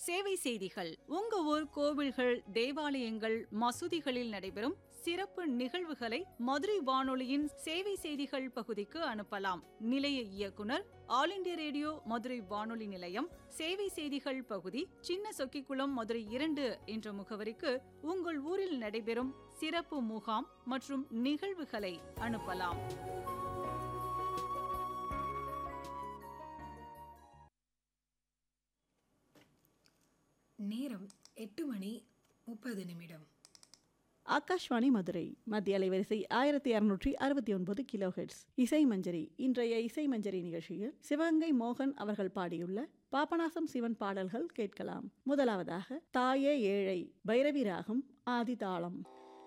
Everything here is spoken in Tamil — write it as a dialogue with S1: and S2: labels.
S1: சேவை செய்திகள் உங்க ஊர் கோவில்கள் தேவாலயங்கள் மசூதிகளில் நடைபெறும் சிறப்பு நிகழ்வுகளை மதுரை வானொலியின் சேவை செய்திகள் பகுதிக்கு அனுப்பலாம் நிலைய இயக்குனர் ஆல் இண்டியா ரேடியோ மதுரை வானொலி நிலையம் சேவை செய்திகள் பகுதி சின்ன சொக்கிக்குளம் மதுரை இரண்டு என்ற முகவரிக்கு உங்கள் ஊரில் நடைபெறும் சிறப்பு முகாம் மற்றும் நிகழ்வுகளை அனுப்பலாம்
S2: நேரம் எட்டு மணி முப்பது நிமிடம்
S3: ஆகாஷ்வாணி மதுரை மத்திய அலைவரிசை ஆயிரத்தி அறுநூற்றி அறுபத்தி ஒன்பது கிலோ ஹெட்ஸ் இசை மஞ்சரி இன்றைய இசை மஞ்சரி நிகழ்ச்சியில் சிவகங்கை மோகன் அவர்கள் பாடியுள்ள பாபநாசம் சிவன் பாடல்கள் கேட்கலாம் முதலாவதாக தாயே ஏழை பைரவி ராகம் ஆதி தாளம்